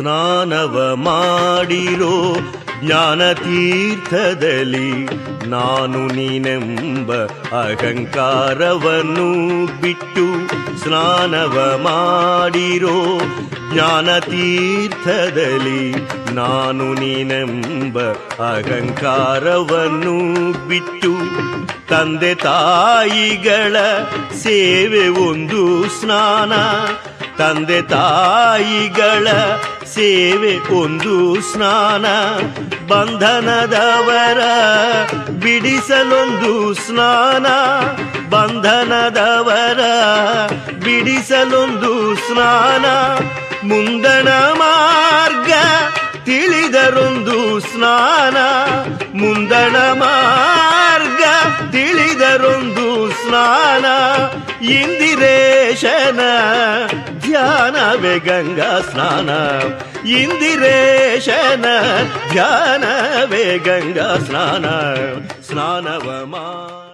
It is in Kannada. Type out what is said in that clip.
ಸ್ನಾನವ ಮಾಡಿರೋ ಜ್ಞಾನ ತೀರ್ಥದಲ್ಲಿ ನಾನು ನೀನೆಂಬ ಅಹಂಕಾರವನ್ನು ಬಿಟ್ಟು ಸ್ನಾನವ ಮಾಡಿರೋ ಜ್ಞಾನ ತೀರ್ಥದಲ್ಲಿ ನಾನು ನೀನೆಂಬ ಅಹಂಕಾರವನ್ನು ಬಿಟ್ಟು ತಂದೆ ತಾಯಿಗಳ ಸೇವೆ ಒಂದು ಸ್ನಾನ ತಂದೆ ತಾಯಿಗಳ ಸೇವೆ ಒಂದು ಸ್ನಾನ ಬಂಧನದವರ ಬಿಡಿಸಲೊಂದು ಸ್ನಾನ ಬಂಧನದವರ ಬಿಡಿಸಲೊಂದು ಸ್ನಾನ ಮುಂದಣ ಮಾರ್ಗ ತಿಳಿದರೊಂದು ಸ್ನಾನ ಮುಂದಣ ಮಾರ್ಗ ತಿಳಿದರೊಂದು ಸ್ನಾನ ಇಂದಿರೇಶನ ಧ್ಯಾನವೇ ಗಂಗಾ ಸ್ನಾನ ಇಂದಿರೇಶನ ಧ್ಯಾನವೇ ಗಂಗಾ ಸ್ನಾನ ಸ್ನಾನವ ಮಾ